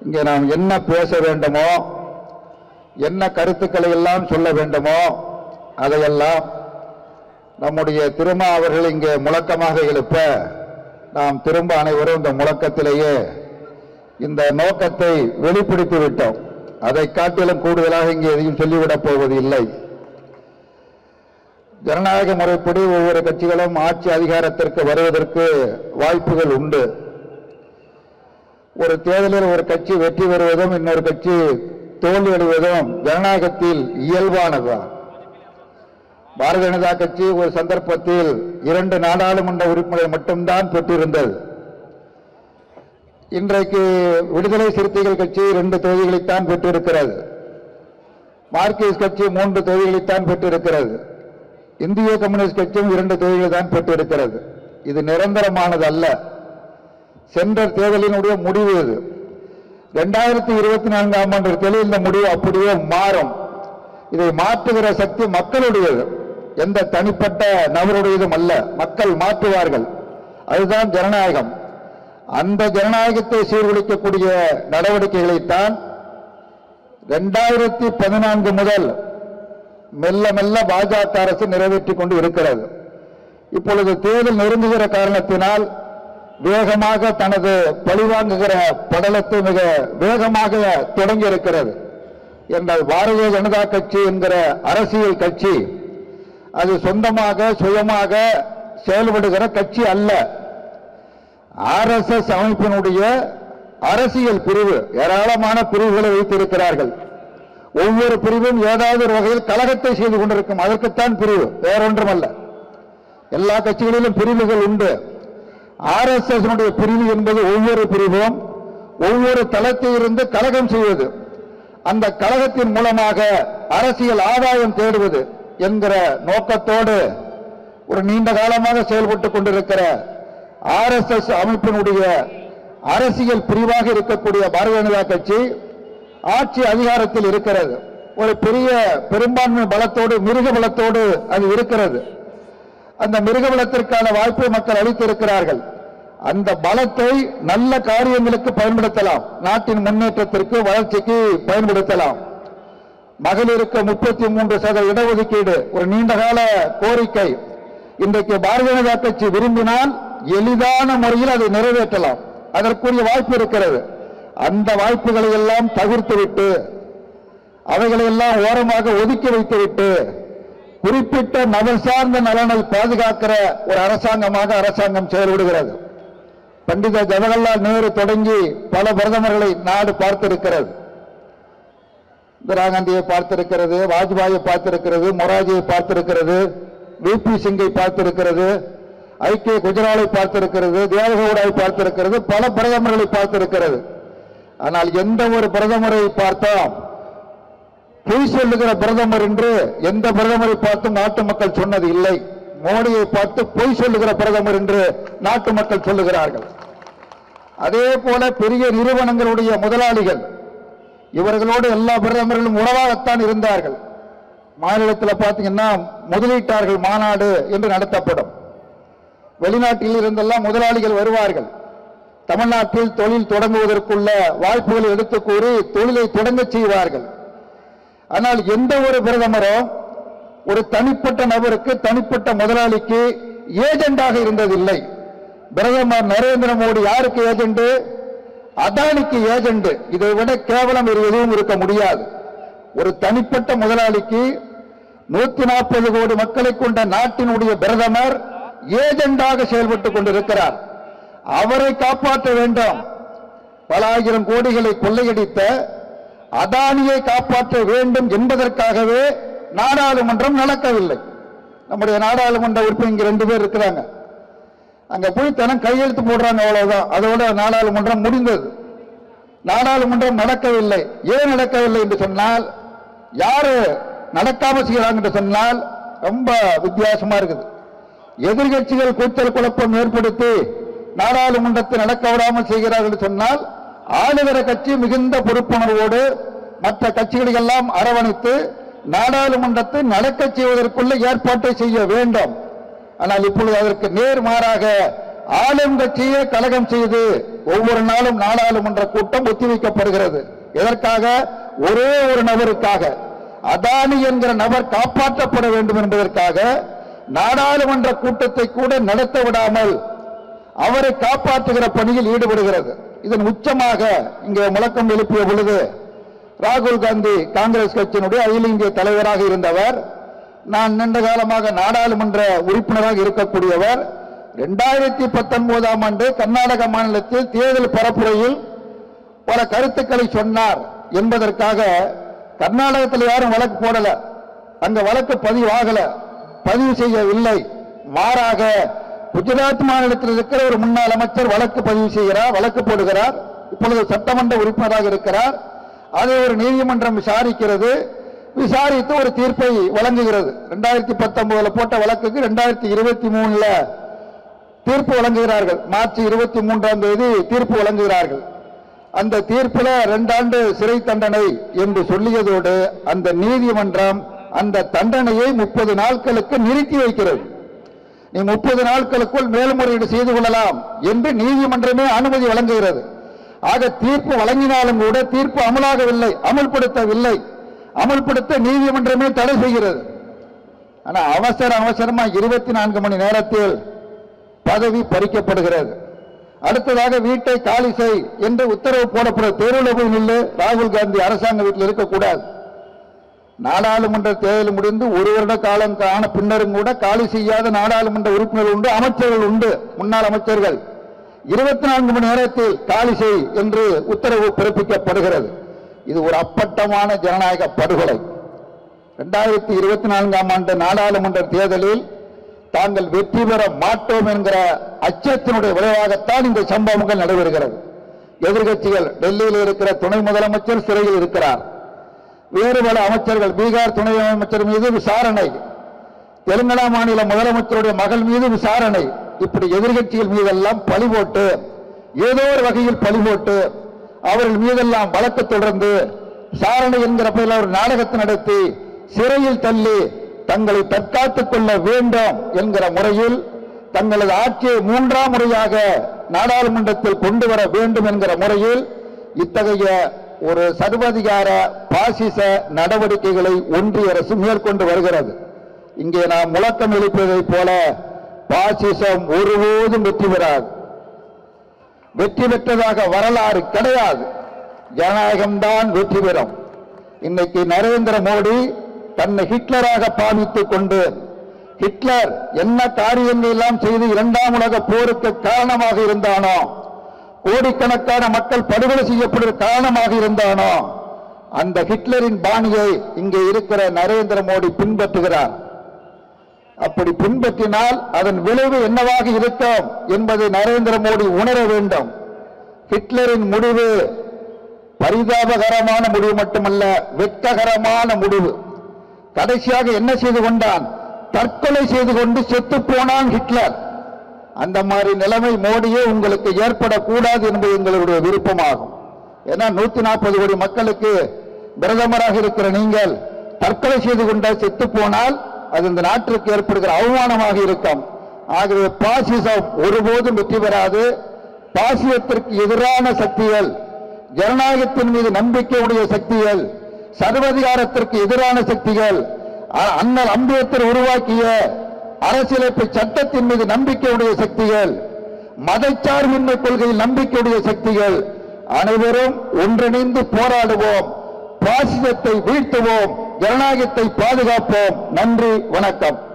இங்கே நாம் என்ன பேச வேண்டுமோ என்ன கருத்துக்களை எல்லாம் சொல்ல வேண்டுமோ அதையெல்லாம் நம்முடைய திருமா அவர்கள் இங்கே முழக்கமாக எழுப்ப நாம் திரும்ப அனைவரும் இந்த முழக்கத்திலேயே இந்த நோக்கத்தை வெளிப்படுத்தி விட்டோம் அதை காட்டிலும் கூடுதலாக இங்கே எதையும் சொல்லிவிடப் போவது இல்லை ஜனநாயக முறைப்படி ஒவ்வொரு கட்சிகளும் ஆட்சி அதிகாரத்திற்கு வருவதற்கு வாய்ப்புகள் உண்டு ஒரு தேர்தலில் ஒரு கட்சி வெற்றி பெறுவதும் இன்னொரு கட்சி தோல்வியடைவதும் ஜனநாயகத்தில் இயல்பானதுதான் பாரதிய ஜனதா கட்சி ஒரு சந்தர்ப்பத்தில் இரண்டு நாடாளுமன்ற உறுப்பினரை மட்டும்தான் பெற்றிருந்தது இன்றைக்கு விடுதலை சிறுத்தைகள் கட்சி இரண்டு தொகுதிகளைத்தான் பெற்றிருக்கிறது மார்க்சிஸ்ட் கட்சி மூன்று தொகுதிகளைத்தான் பெற்றிருக்கிறது இந்திய கம்யூனிஸ்ட் கட்சியும் இரண்டு தொகுதிகளை தான் பெற்றிருக்கிறது இது நிரந்தரமானது அல்ல சென்ற தேர்தலினுடைய முடிவு இது இரண்டாயிரத்தி இருபத்தி நான்காம் ஆண்டு தேர்தலில் இந்த முடிவு அப்படியே மாறும் இதை மாற்றுகிற சக்தி மக்களுடையது எந்த தனிப்பட்ட நபருடையதும் அல்ல மக்கள் மாற்றுவார்கள் அதுதான் ஜனநாயகம் அந்த ஜனநாயகத்தை சீர்குலைக்கக்கூடிய நடவடிக்கைகளைத்தான் இரண்டாயிரத்தி பதினான்கு முதல் மெல்ல மெல்ல பாஜக அரசு நிறைவேற்றிக் கொண்டு இருக்கிறது இப்பொழுது தேர்தல் நெருங்குகிற காரணத்தினால் வேகமாக தனது பழிவாங்குகிற படலத்தை மிக வேகமாக தொடங்கி இருக்கிறது என்றால் பாரதிய ஜனதா கட்சி என்கிற அரசியல் கட்சி அது சொந்தமாக சுயமாக செயல்படுகிற கட்சி அல்ல ஆர்எஸ்எஸ் அமைப்பினுடைய அரசியல் பிரிவு ஏராளமான பிரிவுகளை வைத்திருக்கிறார்கள் ஒவ்வொரு பிரிவும் ஏதாவது ஒரு வகையில் கழகத்தை செய்து கொண்டிருக்கும் அதற்குத்தான் பிரிவு வேறொன்றுமல்ல எல்லா கட்சிகளிலும் பிரிவுகள் உண்டு ஆர்எஸ்எஸ் பிரிவு என்பது ஒவ்வொரு பிரிவும் ஒவ்வொரு தளத்தில் இருந்து கழகம் செய்வது அந்த கழகத்தின் மூலமாக அரசியல் ஆதாயம் தேடுவது என்கிற நோக்கத்தோடு ஒரு நீண்ட காலமாக செயல்பட்டுக் கொண்டிருக்கிற ஆர்எஸ்எஸ் அமைப்பினுடைய அரசியல் பிரிவாக இருக்கக்கூடிய பாரதிய ஜனதா கட்சி ஆட்சி அதிகாரத்தில் இருக்கிறது ஒரு பெரிய பெரும்பான்மை பலத்தோடு மிருக பலத்தோடு அது இருக்கிறது அந்த மிருக பலத்திற்கான வாய்ப்பை மக்கள் அளித்திருக்கிறார்கள் அந்த பலத்தை நல்ல காரியங்களுக்கு பயன்படுத்தலாம் நாட்டின் முன்னேற்றத்திற்கு வளர்ச்சிக்கு பயன்படுத்தலாம் மகளிருக்கு முப்பத்தி மூன்று சத இடஒதுக்கீடு ஒரு நீண்டகால கோரிக்கை இன்றைக்கு பாரதிய ஜனதா கட்சி விரும்பினால் எளிதான முறையில் அதை நிறைவேற்றலாம் அதற்குரிய வாய்ப்பு இருக்கிறது அந்த வாய்ப்புகளை எல்லாம் தவிர்த்துவிட்டு அவைகளை எல்லாம் ஓரமாக ஒதுக்கி வைத்துவிட்டு குறிப்பிட்ட நபர் சார்ந்த நலனை பாதுகாக்கிற ஒரு அரசாங்கமாக அரசாங்கம் செயல்படுகிறது பண்டித ஜவஹர்லால் நேரு தொடங்கி பல பிரதமர்களை நாடு பார்த்திருக்கிறது இந்திரா காந்தியை பார்த்திருக்கிறது வாஜ்பாயை பார்த்திருக்கிறது மொராஜியை பார்த்திருக்கிறது விபி சிங்கை பார்த்திருக்கிறது ஐக்கிய குஜராலை பார்த்திருக்கிறது தேவகவுடாவை பார்த்திருக்கிறது பல பிரதமர்களை பார்த்திருக்கிறது ஆனால் எந்த ஒரு பிரதமரை பார்த்தோம் பொய் சொல்லுகிற பிரதமர் என்று எந்த பிரதமரை பார்த்தும் நாட்டு மக்கள் சொன்னது இல்லை மோடியை பார்த்து பொய் சொல்லுகிற பிரதமர் என்று நாட்டு மக்கள் சொல்லுகிறார்கள் அதே போல பெரிய நிறுவனங்களுடைய முதலாளிகள் இவர்களோடு எல்லா பிரதமர்களும் உறவாகத்தான் இருந்தார்கள் மாநிலத்தில் பார்த்தீங்கன்னா முதலீட்டார்கள் மாநாடு என்று நடத்தப்படும் வெளிநாட்டில் இருந்தெல்லாம் முதலாளிகள் வருவார்கள் தமிழ்நாட்டில் தொழில் தொடங்குவதற்குள்ள வாய்ப்புகளை எடுத்துக் கூறி தொழிலை தொடங்கச் செய்வார்கள் ஆனால் எந்த ஒரு பிரதமரும் ஒரு தனிப்பட்ட நபருக்கு தனிப்பட்ட முதலாளிக்கு ஏஜெண்டாக இருந்ததில்லை பிரதமர் நரேந்திர மோடி யாருக்கு ஏஜெண்ட் அதானிக்கு ஏஜெண்ட் இதை விட கேவலம் வேறு எதுவும் இருக்க முடியாது ஒரு தனிப்பட்ட முதலாளிக்கு நூத்தி நாற்பது கோடி மக்களை கொண்ட நாட்டினுடைய பிரதமர் ஏஜெண்டாக செயல்பட்டுக் கொண்டிருக்கிறார் அவரை காப்பாற்ற வேண்டும் பல ஆயிரம் கோடிகளை கொள்ளையடித்த அதானியை காப்பாற்ற வேண்டும் என்பதற்காகவே நாடாளுமன்றம் நடக்கவில்லை நம்முடைய நாடாளுமன்ற உறுப்பினர் இங்க ரெண்டு பேர் இருக்கிறாங்க அங்க போய் தினம் கையெழுத்து போடுறாங்க அவ்வளவுதான் அதோட நாடாளுமன்றம் முடிந்தது நாடாளுமன்றம் நடக்கவில்லை ஏன் நடக்கவில்லை என்று சொன்னால் யாரு நடக்காம செய்யறாங்க என்று சொன்னால் ரொம்ப வித்தியாசமா இருக்குது எதிர்கட்சிகள் கூச்சல் குழப்பம் ஏற்படுத்தி நாடாளுமன்றத்தை நடக்க விடாமல் செய்கிறார்கள் என்று சொன்னால் ஆளுகிற கட்சி மிகுந்த பொறுப்புணர்வோடு மற்ற கட்சிகளை எல்லாம் அரவணைத்து நாடாளுமன்றத்தை நடக்கச் செய்வதற்குள்ள ஏற்பாட்டை செய்ய வேண்டும் ஆனால் இப்பொழுது அதற்கு நேர்மாறாக ஆளும் கட்சியே கலகம் செய்து ஒவ்வொரு நாளும் நாடாளுமன்ற கூட்டம் ஒத்திவைக்கப்படுகிறது எதற்காக ஒரே ஒரு நபருக்காக அதானி என்கிற நபர் காப்பாற்றப்பட வேண்டும் என்பதற்காக நாடாளுமன்ற கூட்டத்தை கூட நடத்த விடாமல் அவரை காப்பாற்றுகிற பணியில் ஈடுபடுகிறது இதன் உச்சமாக இங்கே முழக்கம் எழுப்பிய பொழுது ராகுல் காந்தி காங்கிரஸ் கட்சியினுடைய அகில இந்திய தலைவராக இருந்தவர் நான் நீண்ட காலமாக நாடாளுமன்ற உறுப்பினராக இருக்கக்கூடியவர் இரண்டாயிரத்தி பத்தொன்பதாம் ஆண்டு கர்நாடக மாநிலத்தில் தேர்தல் பரப்புரையில் பல கருத்துக்களை சொன்னார் என்பதற்காக கர்நாடகத்தில் யாரும் வழக்கு போடல அங்க வழக்கு பதிவாகல பதிவு செய்யவில்லை மாறாக குஜராத் மாநிலத்தில் இருக்கிற ஒரு முன்னாள் அமைச்சர் வழக்கு பதிவு செய்கிறார் வழக்கு போடுகிறார் இப்பொழுது சட்டமன்ற உறுப்பினராக இருக்கிறார் அதை ஒரு நீதிமன்றம் விசாரிக்கிறது விசாரித்து ஒரு தீர்ப்பை வழங்குகிறது ரெண்டாயிரத்தி பத்தொன்பதுல போட்ட வழக்குக்கு ரெண்டாயிரத்தி இருபத்தி மூணுல தீர்ப்பு வழங்குகிறார்கள் மார்ச் இருபத்தி மூன்றாம் தேதி தீர்ப்பு வழங்குகிறார்கள் அந்த தீர்ப்புல ரெண்டாண்டு சிறை தண்டனை என்று சொல்லியதோடு அந்த நீதிமன்றம் அந்த தண்டனையை முப்பது நாட்களுக்கு நிறுத்தி வைக்கிறது நீ முப்பது நாட்களுக்குள் மேல்முறையீடு செய்து கொள்ளலாம் என்று நீதிமன்றமே அனுமதி வழங்குகிறது ஆக தீர்ப்பு வழங்கினாலும் கூட தீர்ப்பு அமலாகவில்லை அமல்படுத்தவில்லை அமல்படுத்த நீதிமன்றமே தடை செய்கிறது ஆனா அவசர அவசரமா இருபத்தி நான்கு மணி நேரத்தில் பதவி பறிக்கப்படுகிறது அடுத்ததாக வீட்டை காலி செய் என்று உத்தரவு போடப்பட தெருவில் போய் நில்லு ராகுல் காந்தி அரசாங்க வீட்டில் இருக்கக்கூடாது நாடாளுமன்ற தேர்தல் முடிந்து ஒரு வருட காலம் ஆன பின்னரும் கூட காலி செய்யாத நாடாளுமன்ற உறுப்பினர்கள் உண்டு அமைச்சர்கள் உண்டு முன்னாள் அமைச்சர்கள் இருபத்தி நான்கு மணி நேரத்தில் காலி செய் என்று உத்தரவு பிறப்பிக்கப்படுகிறது இது ஒரு அப்பட்டமான ஜனநாயக படுகொலை இரண்டாயிரத்தி இருபத்தி நான்காம் ஆண்டு நாடாளுமன்ற தேர்தலில் தாங்கள் வெற்றி பெற மாட்டோம் என்கிற அச்சத்தினுடைய விளைவாகத்தான் இந்த சம்பவங்கள் நடைபெறுகிறது எதிர்க்கட்சிகள் டெல்லியில் இருக்கிற துணை முதலமைச்சர் சிறையில் இருக்கிறார் வேறு பல அமைச்சர்கள் பீகார் துணை அமைச்சர் மீது விசாரணை தெலுங்கானா மாநில முதலமைச்சருடைய மகள் மீது விசாரணை இப்படி எதிர்க்கட்சிகள் மீதெல்லாம் பழி போட்டு ஏதோ ஒரு வகையில் பழி போட்டு அவர்கள் மீதெல்லாம் வழக்கு தொடர்ந்து விசாரணை என்கிற பெயரில் ஒரு நாடகத்தை நடத்தி சிறையில் தள்ளி தங்களை தற்காத்துக் கொள்ள வேண்டும் என்கிற முறையில் தங்களது ஆட்சியை மூன்றாம் முறையாக நாடாளுமன்றத்தில் கொண்டு வர வேண்டும் என்கிற முறையில் இத்தகைய ஒரு சர்வாதிகார பாசிச நடவடிக்கைகளை ஒன்றிய அரசு மேற்கொண்டு வருகிறது இங்கே நாம் முழக்கம் எழுப்பியதைப் போல பாசிசம் ஒருபோதும் வெற்றி பெறாது வெற்றி பெற்றதாக வரலாறு கிடையாது ஜனநாயகம்தான் வெற்றி பெறும் இன்னைக்கு நரேந்திர மோடி தன்னை ஹிட்லராக பாவித்துக் கொண்டு ஹிட்லர் என்ன காரியங்கள் எல்லாம் செய்து இரண்டாம் உலக போருக்கு காரணமாக இருந்தானோ கோடிக்கணக்கான மக்கள் படுகொலை செய்யப்படுவதற்கு காரணமாக இருந்தானோ அந்த ஹிட்லரின் பாணியை இங்கே இருக்கிற நரேந்திர மோடி பின்பற்றுகிறார் அப்படி பின்பற்றினால் அதன் விளைவு என்னவாக இருக்கும் என்பதை நரேந்திர மோடி உணர வேண்டும் ஹிட்லரின் முடிவு பரிதாபகரமான முடிவு மட்டுமல்ல வெட்ககரமான முடிவு கடைசியாக என்ன செய்து கொண்டான் தற்கொலை செய்து கொண்டு செத்து போனான் ஹிட்லர் அந்த மாதிரி நிலைமை மோடியே உங்களுக்கு ஏற்படக்கூடாது என்பது எங்களுடைய விருப்பமாகும் ஏன்னா நூத்தி நாற்பது கோடி மக்களுக்கு பிரதமராக இருக்கிற நீங்கள் தற்கொலை செய்து கொண்ட செத்து போனால் அது இந்த நாட்டிற்கு ஏற்படுகிற அவமானமாக இருக்கும் ஆகவே பாசிசம் ஒருபோதும் வெற்றி பெறாது பாசியத்திற்கு எதிரான சக்திகள் ஜனநாயகத்தின் மீது நம்பிக்கையுடைய சக்திகள் சர்வதிகாரத்திற்கு எதிரான சக்திகள் அ- அண்ணல் அம்பேத்கர் உருவாக்கிய அரசியலமைப்பு சட்டத்தின் மீது நம்பிக்கையுடைய சக்திகள் மதச்சார்பின்மை கொள்கையில் நம்பிக்கையுடைய சக்திகள் அனைவரும் ஒன்றிணைந்து போராடுவோம் பாசிசத்தை வீழ்த்துவோம் ஜனநாயகத்தை பாதுகாப்போம் நன்றி வணக்கம்